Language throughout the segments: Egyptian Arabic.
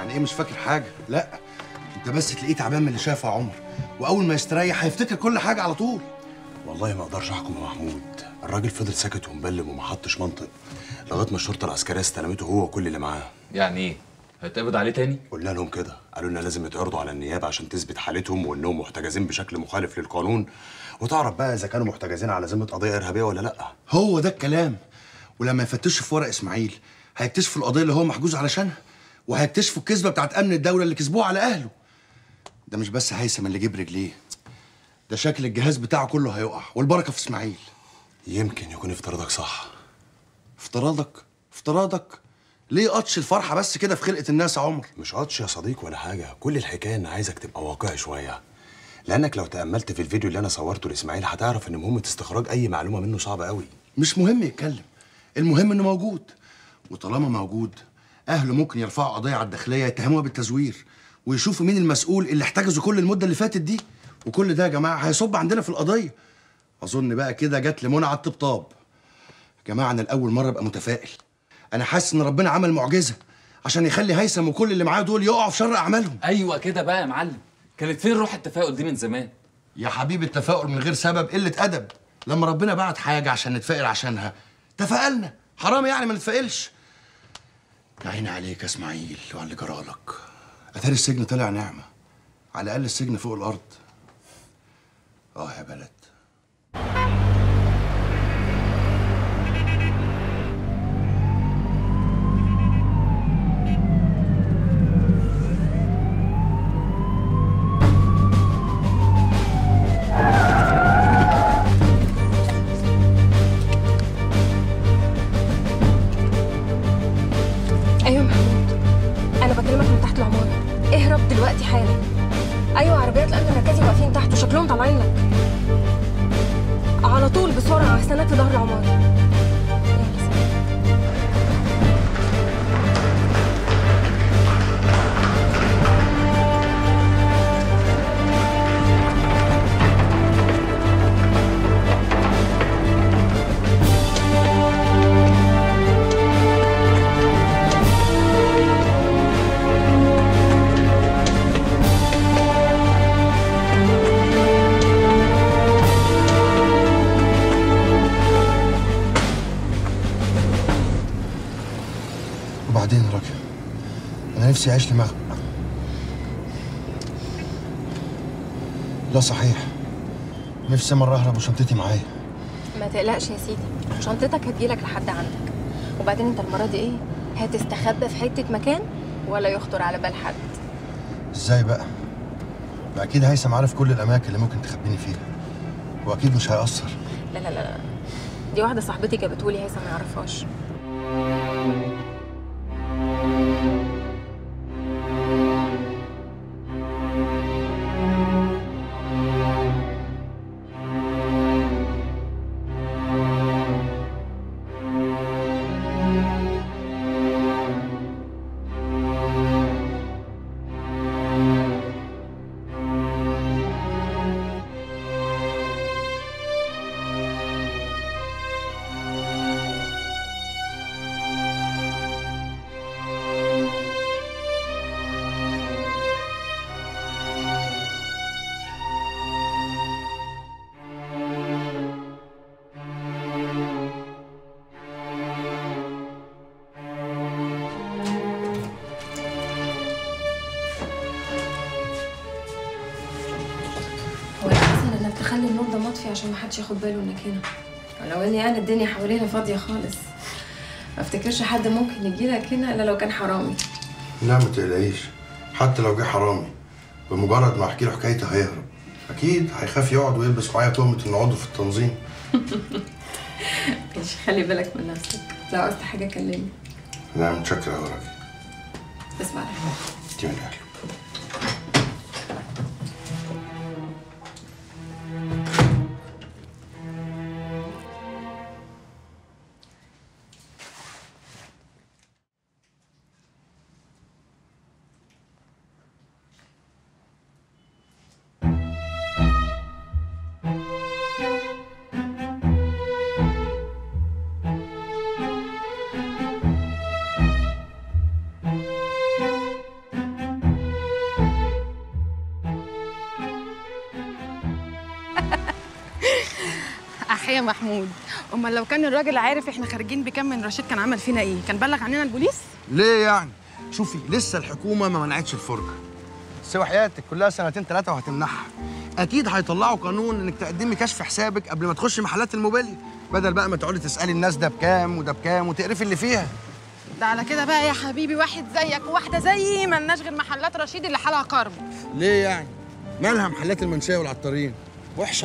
يعني ايه مش فاكر حاجه لا انت بس تلاقيه تعبان من اللي شافه يا عمر واول ما يستريح هيفتكر كل حاجه على طول والله ما اقدرش احكم يا محمود الراجل فضل ساكت ومبلم وما حطش منطق لغايه ما الشرطه العسكريه استلمته هو وكل اللي معاه يعني ايه هيتقبض عليه تاني قلنا لهم كده قالوا لنا لازم يتعرضوا على النيابه عشان تثبت حالتهم وانهم محتجزين بشكل مخالف للقانون وتعرف بقى اذا كانوا محتجزين على ذمه قضيه ارهابيه ولا لا هو ده الكلام ولما يفتشوا في ورق اسماعيل هيكتشفوا القضيه اللي هو محجوز علشانها وهيكتشفوا الكذبه بتاعت امن الدوله اللي كسبوها على اهله ده مش بس هيثم اللي جيب رجليه ده شكل الجهاز بتاعه كله هيقع والبركه في اسماعيل يمكن يكون افتراضك صح افتراضك افتراضك ليه قطش الفرحه بس كده في خلقه الناس يا عمر مش قطش يا صديق ولا حاجه كل الحكايه ان عايزك تبقى واقعي شويه لانك لو تاملت في الفيديو اللي انا صورته لاسماعيل هتعرف ان مهمه استخراج اي معلومه منه صعبه قوي مش مهم يتكلم المهم انه موجود وطالما موجود اهله ممكن يرفعوا قضيه على الداخليه يتهموها بالتزوير ويشوفوا مين المسؤول اللي احتجزوا كل المده اللي فاتت دي وكل ده يا جماعه هيصب عندنا في القضيه اظن بقى كده جت لمنى على الطبطاب يا جماعه انا لاول مره ابقى متفائل انا حاسس ان ربنا عمل معجزه عشان يخلي هيثم وكل اللي معاه دول يقعوا في شر اعمالهم ايوه كده بقى يا معلم كانت فين روح التفاؤل دي من زمان يا حبيبي التفاؤل من غير سبب قله ادب لما ربنا بعت حاجه عشان نتفائل عشانها تفائلنا حرام يعني ما نتفائلش يا عيني عليك يا اسماعيل وعلى اللي جرالك اتاري السجن طلع نعمه على الاقل السجن فوق الارض اه يا بلد ايوه محمود انا بكلمك من تحت العماره اهرب دلوقتي حالا ايوه عربيات الامن المركزي واقفين تحت وشكلهم طالعين لك على طول بسرعه هستناك في ظهر العماره يلا سلام. وبعدين يا راجل انا نفسي اعيش لي مغ... لا صحيح نفسي مره اهرب وشنطتي معايا ما تقلقش يا سيدي شنطتك هتجيلك لحد عندك وبعدين انت المره دي ايه هتستخبى في حته مكان ولا يخطر على بال حد ازاي بقى ما اكيد هيثم عارف كل الاماكن اللي ممكن تخبيني فيها واكيد مش هيأثر لا لا لا لا دي واحده صاحبتي جابتهولي هيثم ما يعرفهاش هو الأحسن إنك تخلي النور ده مطفي عشان محدش ياخد باله إنك هنا ولو إن يعني الدنيا حوالينا فاضية خالص ما افتكرش حد ممكن يجيلك هنا إلا لو كان حرامي لا ما تقلقيش حتى لو جه حرامي بمجرد ما احكي له حكايتي هيهرب اكيد هيخاف يقعد ويلبس معايا تهمه انه عضو في التنظيم ماشي خلي بالك من نفسك لو عاوزت حاجة كلمني لا متشكر قوي يا راجل اسمع انت من اهله يا محمود امال لو كان الراجل عارف احنا خارجين بكام من رشيد كان عمل فينا ايه كان بلغ عننا البوليس ليه يعني شوفي لسه الحكومه ما منعتش الفرجه بس وحياتك كلها سنتين ثلاثه وهتمنعها اكيد هيطلعوا قانون انك تقدمي كشف حسابك قبل ما تخشي محلات الموبيليا بدل بقى ما تقعدي تسالي الناس ده بكام وده بكام وتقرفي اللي فيها ده على كده بقى يا حبيبي واحد زيك وواحده زيي ملناش غير محلات رشيد اللي حالها كرب ليه يعني مالها محلات المنشيه والعطارين وحشه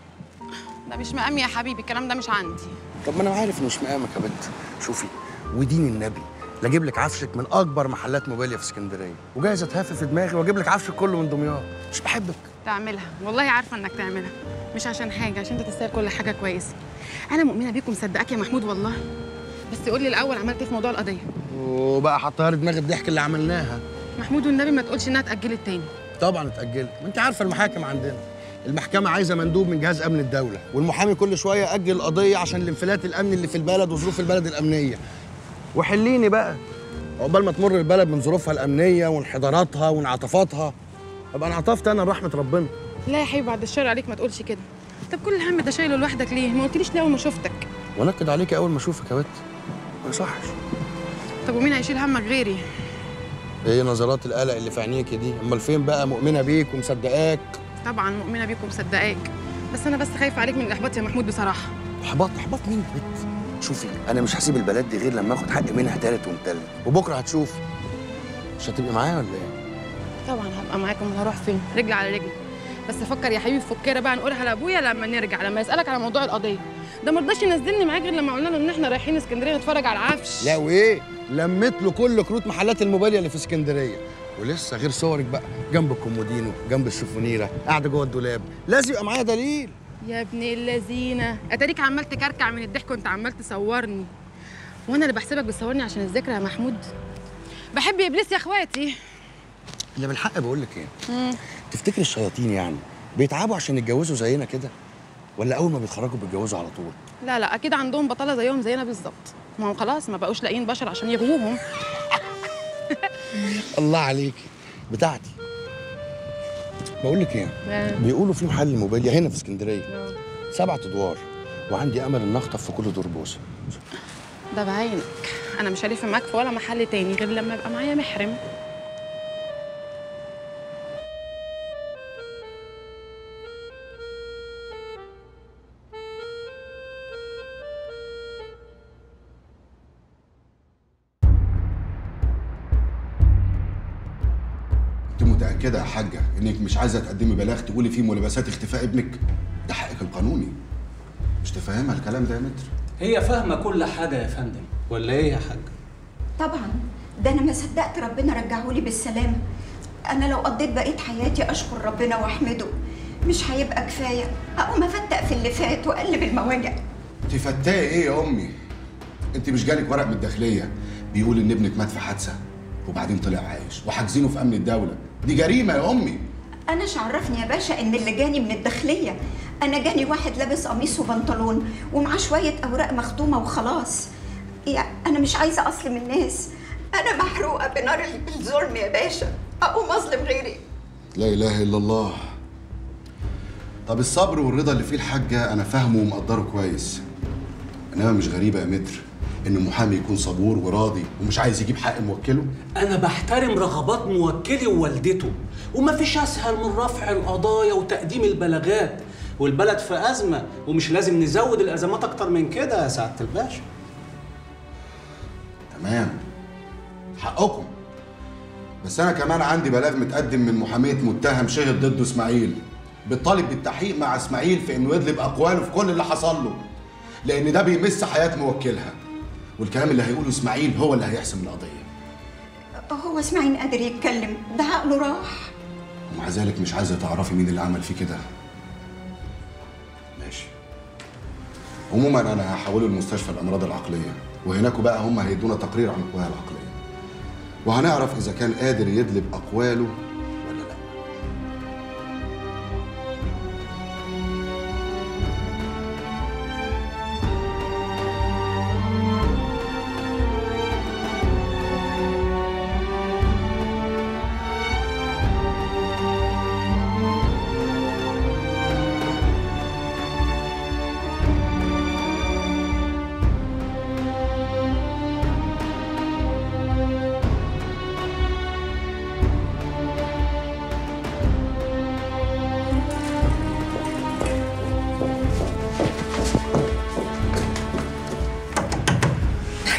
ده مش مقامي يا حبيبي الكلام ده مش عندي طب ما انا عارف انه مش مقامك يا بنت شوفي ودين النبي لا اجيب لك عفشك من اكبر محلات موبيليا في اسكندريه وجايز اتهف في دماغي واجيب لك عفشك كله من دمياط مش بحبك تعملها والله عارفه انك تعملها مش عشان حاجه عشان انت تستاهل كل حاجه كويسه انا مؤمنه بيك ومصدقاك يا محمود والله بس قول لي الاول عملت ايه في موضوع القضيه وبقى حطها لي دماغ الضحك اللي عملناها محمود والنبي ما تقولش انها اتاجلت تاني طبعا اتاجلت ما انت عارفه المحاكم عندنا المحكمة عايزة مندوب من جهاز أمن الدولة والمحامي كل شوية أجل القضية عشان الانفلات الأمني اللي في البلد وظروف البلد الأمنية وحليني بقى عقبال ما تمر البلد من ظروفها الأمنية وانحداراتها وانعطافاتها أبقى انعطفت أنا برحمة ربنا لا يا حبيبي بعد الشر عليك ما تقولش كده طب كل الهم ده شايله لوحدك ليه ما قلتليش ليه اول ما شفتك وانكد عليكي أول ما أشوفك يا بت ما يصحش طب ومين هيشيل همك غيري إيه نظرات القلق اللي في عينيكي دي أمال فين بقى مؤمنة بيك ومصدقاك طبعا مؤمنه بيك ومصدقاك بس انا بس خايفه عليك من الاحباط يا محمود بصراحه احباط احباط مين يا بت شوفي انا مش هسيب البلد دي غير لما اخد حق منها تالت ومتلت وبكره هتشوفي مش هتبقي معايا ولا ايه طبعا هبقى معاك امال هروح فين رجل على رجل بس فكر يا حبيبي في فكيره بقى نقولها لابويا لما نرجع لما يسالك على موضوع القضيه ده ما رضاش ينزلني معاك غير لما قلنا له ان احنا رايحين اسكندريه نتفرج على العفش لا وايه لميت له كل كروت محلات الموبيليا اللي في اسكندريه ولسه غير صورك بقى جنب الكومودينو جنب الشوفونيره قاعده جوه الدولاب لازم يبقى معايا دليل يا ابن اللذينه اتاريك عمال تكركع من الضحك وانت عمال تصورني وانا اللي بحسبك بتصورني عشان الذكرى يا محمود بحب ابليس يا اخواتي اللي بالحق بقول لك ايه تفتكر الشياطين يعني بيتعبوا عشان يتجوزوا زينا كده ولا اول ما بيتخرجوا بيتجوزوا على طول لا لا اكيد عندهم بطاله زيهم زينا بالظبط ما هم خلاص ما بقوش لاقيين بشر عشان يغووهم الله عليكي بتاعتي بقول لك ايه بيقولوا في محل موبيليا هنا في اسكندريه سبعة ادوار وعندي امل ان اخطف في كل دور بوسه ده بعينك انا مش هلف معاك في ولا محل تاني غير لما يبقى معايا محرم انت متاكده يا حاجه انك مش عايزه تقدمي بلاغ تقولي فيه ملابسات اختفاء ابنك ده حقك القانوني مش تفهمها الكلام ده يا متر هي فاهمة كل حاجة يا فندم ولا ايه يا حاج؟ طبعا ده انا ما صدقت ربنا رجعهولي بالسلامه انا لو قضيت بقيه حياتي اشكر ربنا واحمده مش هيبقى كفايه اقوم افتق في اللي فات واقلب المواجع تفتاي ايه يا امي انت مش جالك ورق من الداخليه بيقول ان ابنك مات في حادثه وبعدين طلع عايش وحاجزينه في امن الدوله دي جريمه يا امي انا مش عرفني يا باشا ان اللي جاني من الداخليه انا جاني واحد لابس قميص وبنطلون ومعاه شويه اوراق مختومه وخلاص يا انا مش عايزه اظلم الناس انا محروقه بنار الظلم يا باشا اقوم اظلم غيري لا اله الا الله طب الصبر والرضا اللي فيه الحاجه انا فاهمه ومقدره كويس انما مش غريبه يا متر ان المحامي يكون صبور وراضي ومش عايز يجيب حق موكله أنا بحترم رغبات موكلي ووالدته ومفيش أسهل من رفع القضايا وتقديم البلاغات والبلد في أزمة ومش لازم نزود الأزمات أكتر من كده يا سعادة الباشا تمام حقكم بس انا كمان عندي بلاغ متقدم من محاميه متهم شهد ضده اسماعيل بيطالب بالتحقيق مع اسماعيل في انه يدلب اقواله في كل اللي حصل له لان ده بيمس حياه موكلها والكلام اللي هيقوله اسماعيل هو اللي هيحسم القضيه هو اسماعيل قادر يتكلم ده عقله راح ومع ذلك مش عايزه تعرفي مين اللي عمل فيه كده ماشي عموما انا هحوله لمستشفى الامراض العقليه وهناك بقى هم هيدونا تقرير عن قواها العقليه وهنعرف اذا كان قادر يدلب اقواله ولا لا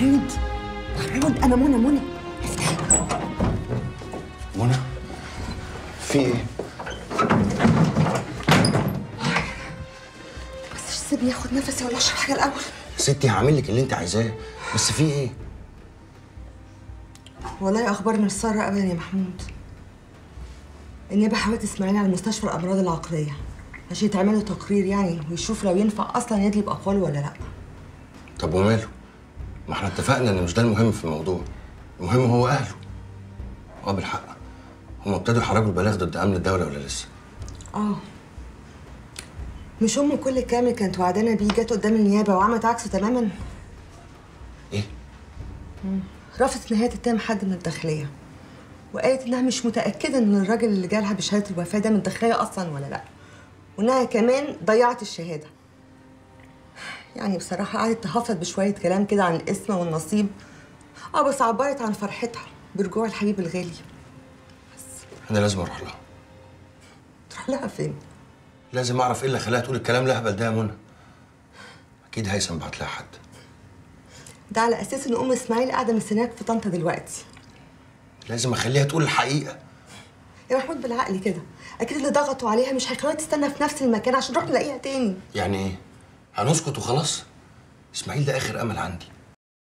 محمود محمود انا منى منى منى في ايه؟ بس سيبني اخد نفسي ولا اشرب حاجه الاول ستي هعمل لك اللي انت عايزاه بس في ايه؟ والله اخبار مش ساره ابدا يا محمود النيابه حاولت اسماعيل على مستشفى الامراض العقليه عشان يتعمل له تقرير يعني ويشوف لو ينفع اصلا يدلي باقواله ولا لا طب وماله؟ ما احنا اتفقنا ان مش ده المهم في الموضوع المهم هو اهله اه بالحق هم ابتدوا يحرجوا البلاغ ضد امن الدوله ولا لسه؟ اه مش ام كل كامل كانت وعدانه بيه جت قدام النيابه وعملت عكسه تماما ايه؟ رفضت ان هي تتهم حد من الداخليه وقالت انها مش متاكده ان الراجل اللي جالها بشهاده الوفاه ده من الداخليه اصلا ولا لا وانها كمان ضيعت الشهاده يعني بصراحه قعدت تهفض بشويه كلام كده عن الاسم والنصيب اه بس عبرت عن فرحتها برجوع الحبيب الغالي انا لازم اروح لها تروح لها فين لازم اعرف ايه اللي خلاها تقول الكلام الاهبل ده يا منى اكيد هيثم بعت لها حد ده على اساس ان ام اسماعيل قاعده مستنياك في طنطا دلوقتي لازم اخليها تقول الحقيقه يا محمود بالعقل كده اكيد اللي ضغطوا عليها مش هيخلوها تستنى في نفس المكان عشان نروح نلاقيها تاني يعني ايه هنسكت وخلاص اسماعيل ده اخر امل عندي